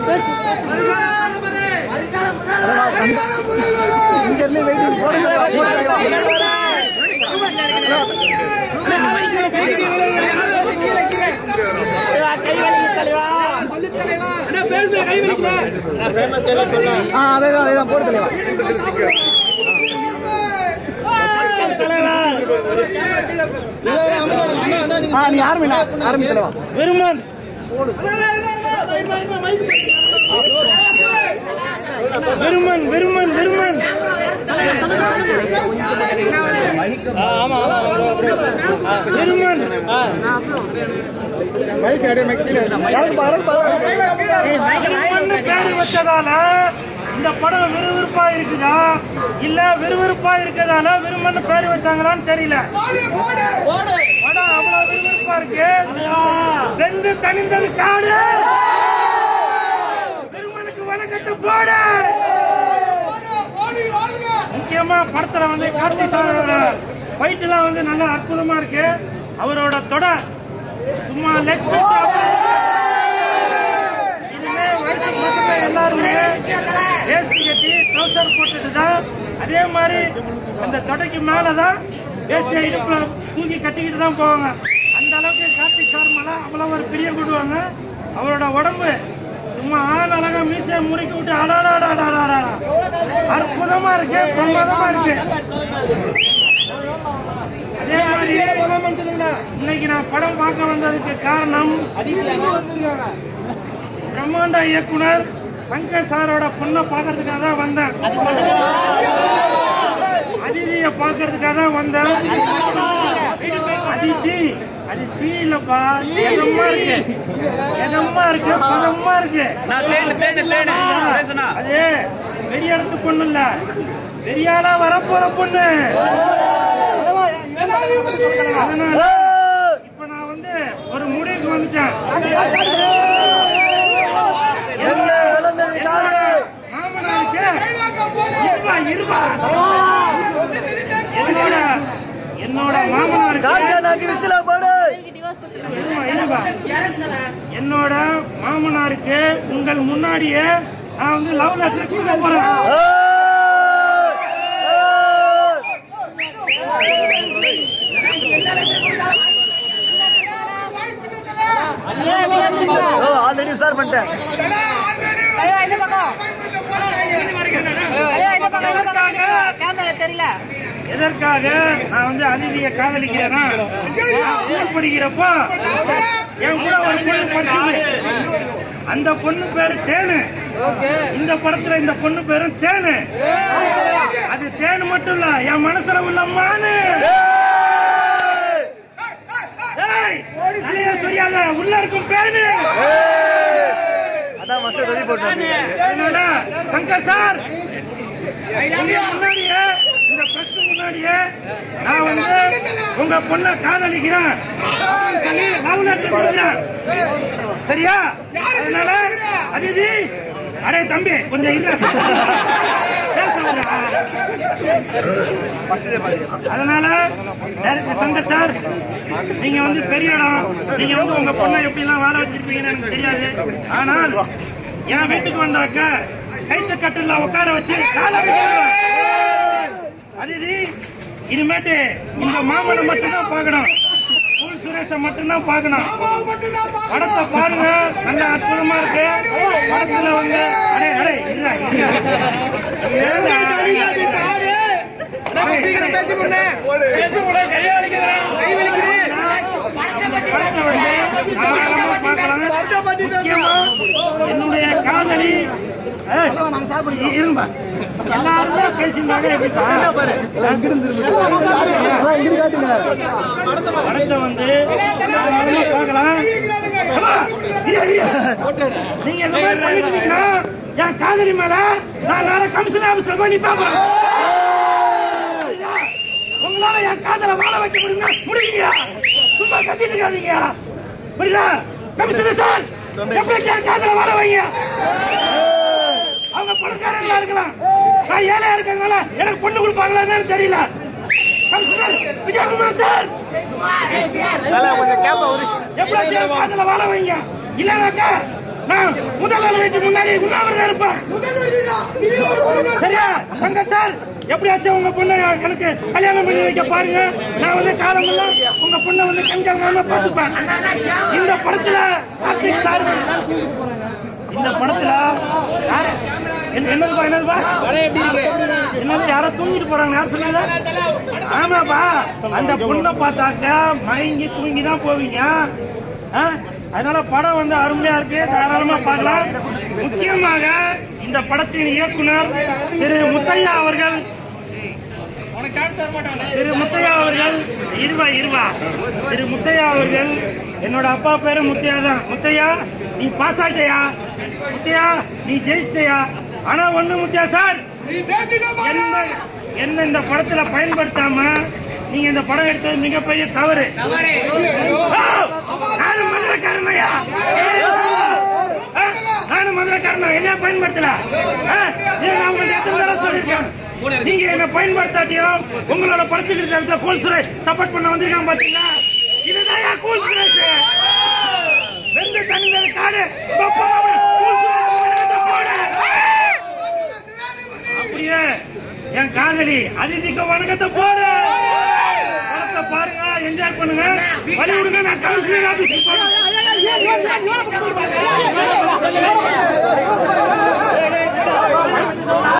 இங்க இருந்து வெயிட்டிங் போடுங்க ஆ அதேதான் அதேதான் போடு தலைவா ஆ நீ ஆரம்பிடா ஆரம்பி தலைவா விருமன் விருமன் விருமன் விருமன் ஆ, ஆமா ஆமா ஆமா. விருமன் ஆ. யாருக்கு பா யாருக்கு பா விருமன்னு பேர் வச்சதால இந்த படம் விறுவிறுப்பா இருக்குதா இல்ல விறுவிறுப்பா இருக்கதால விருமன்னு பேர் வச்சாங்களான்னு தெரியல படம் அவ்வளவு விறுவிறுப்பா இருக்கு வெந்து தனிந்தது காடு விருமனுக்கு வணக்கத்தை போடு முக்கியமா படத்துல வந்து கார்த்தி சாரோட ஃபைட் எல்லாம் வந்து நல்லா அற்புதமா இருக்கு அவரோட தொடை சும்மா லெக் பீஸ் இனிமே வயசு பசங்க எல்லாருமே வேஷ்டி கட்டி ட்ரௌசர் போட்டுட்டு தான் அதே மாதிரி அந்த தொடைக்கு மேலதான் வேஷ்டி இடுப்புல தூக்கி கட்டிக்கிட்டு தான் போவாங்க அந்த அளவுக்கு கார்த்திக் சார் மேல அவ்வளவு ஒரு பிரியம் கொடுவாங்க அவரோட உடம்பு சும்மா ஆள் அழகா மீசை முறுக்கி விட்டு அடாடாடாடாடா அற்புதமா இருக்கு பிரமாதமா இருக்கு அதே மாதிரி இன்னைக்கு நான் படம் பார்க்க வந்ததுக்கு காரணம் பிரம்மாண்ட இயக்குனர் சங்கர் சாரோட பொண்ணை பார்க்கறதுக்காக தான் வந்தேன் அதிதிய பார்க்கறதுக்காக தான் வந்தேன் அதிதி அது தீ இல்லப்பா எதமா இருக்கு எதமா இருக்கு பதமா இருக்கு அது பெரிய இடத்து பொண்ணு இல்ல பெரியாளா வரப்போற பொண்ணு அதனால இப்ப நான் வந்து ஒரு முடிவுக்கு வந்துட்டேன் மாமனாருக்கு இருபா இருபா என்னோட என்னோட மாமனாருக்கு இருமா, இருமா. என்னோட மாமனாருக்கு உங்கள் முன்னாடியே நான் வந்து லவ் லெட்டர் கொடுக்க போறேன் ஆல்ரெடி சார் பண்ணிட்டேன் தெரியல எதற்காக நான் வந்து அதிதியை காதலிக்கிறேன்னா ஸ்கூல் படிக்கிறப்போ என் கூட ஒரு பொண்ணு படிச்சது அந்த பொண்ணு பேரு தேனு இந்த படத்துல இந்த பொண்ணு பேரும் தேனு அது தேனு மட்டும் இல்ல என் மனசுல உள்ள மானு ஏய், தலையை சொரியாத உள்ள இருக்கும் பேனு அதான் மஸ்ட் ரெடி போட்டு அதனால சங்கர் சார் உங்க முன்னாடியே இந்த பிரஸ் முன்னாடியே நான் வந்து உங்க பொண்ணை காதலிக்கிறேன் அப்படின்னு சொல்லி லவ் லெட்டர் கொடுக்குறேன் சரியா அதனால அதிதி அடே தம்பி கொஞ்சம் இல்ல பேச விடுடா. அதனால டைரக்டர் சங்கர் சார் நீங்க வந்து பெரிய இடம் நீங்க வந்து உங்க பொண்ணை எப்படி எல்லாம் வாழ வச்சிருப்பீங்கன்னு எனக்கு தெரியாது ஆனால் என் வீட்டுக்கு வந்தாக்க கைத்து கட்டில உட்கார வச்சு காலை விட்டுருவேன். அதிதி இனிமேட்டு இந்த மாமனை மட்டும்தான் பார்க்கணும் புல் சுரேஷ மட்டும்தான் பார்க்கணும் படத்தை பாருங்க நல்ல அற்புதமா இருக்கு படத்துல வந்து அடே அடே இல்ல என்னுடைய காதலி ஏய், இ- இருங்க எல்லாருமே பேசியிருந்தாங்க எப்படிப்பா படத்தை வந்து தாராளமா பார்க்கலாம் அம்மா, இரு, இரு. நீங்க இந்த மாதிரி பண்ணிட்டீங்கன்னா என் காதலி மேல நான் நாளை கமிஷன் ஆபீஸ்ல போய் நீ பாப்பேன் உங்களால என் காதல வாழ வைக்க முடியுமா முடியுங்க சும்மா கத்திட்டு இருக்காதீங்க புரியுதா கமிஷனர் சார் எப்படி என் காதல வாழ வைங்க அவங்க பணக்காரங்களா இருக்கலாம் நான் ஏழையா இருக்கிறதுனால எனக்கு பொண்ணு கொடுப்பாங்களான்னு தெரியல கமிஷனர் விஜயகுமார் சார் கொஞ்சம் கேப்ப ஒரு எவ்வளவு காதல வாழ வைங்க இல்லனாக்கா நான் முதல்வர் வீட்டு முன்னாடி உண்ணாவிரதம் இருப்பேன் சரியா சங்க சார் எப்படியாச்சும் உங்க பொண்ணை எனக்கு கல்யாணம் பண்ணி வைக்க பாருங்க நான் வந்து காலமெல்லாம் உங்க பொண்ணை வந்து கண்காணாம பாத்துப்பேன் இந்த படத்துல கார்த்திக் சார் இந்த படத்துல யாரு- என்ன- என்னதுப்பா என்னதுப்பா என்னது யாரோ தூங்கிட்டு போறாங்க யார் சொன்னது ஆமாப்பா அந்த பொண்ணை பார்த்தாக்க மயங்கி தூங்கி தான் போவீங்க ஆ? அதனால படம் வந்து அருமையா இருக்கு தாராளமா பார்க்கலாம் முக்கியமாக இந்த படத்தின் இயக்குனர் திரு முத்தையா அவர்கள் திரு முத்தையா அவர்கள் இருவா இருவா திரு முத்தையா அவர்கள் என்னோட அப்பா பேரு முத்தையா தான் முத்தையா நீ பாஸ் ஆயிட்டயா முத்தையா நீ ஜெயிச்சிட்டயா ஆனா ஒண்ணு முத்தையா சார் என்ன என்ன இந்த படத்துல பயன்படுத்தாம நீங்க இந்த படம் எடுத்தது மிகப்பெரிய தவறு ஆ! நானும் மதுரைக்காரனையா நானும் மதுரைக்காரன் என்ன பயன்படுத்தல ஆ? இதை நான் உங்களுக்கு எத்தனை தடவை சொல்லியிருக்கேன் நீங்க என்ன பயன்படுத்தாட்டியும் உங்களோட படத்துக்கு கூல் சுரேஷ் சப்போர்ட் பண்ண வந்திருக்காங்க பாத்தீங்களா இதுதான் கூல் சுரேஷ் வெந்து தனிந்த காடு உங்க அப்பா அம்மாவை கூல் சுரேஷ் உங்களை போடு. அப்படியே என் காதலி அதிதிக்கு வணக்கத்தை போடு படத்தை பாருங்க என்ஜாய் பண்ணுங்க வழி விடுங்க நான் கவுன்சிலர் ஆபீஸ்க்கு போறேன்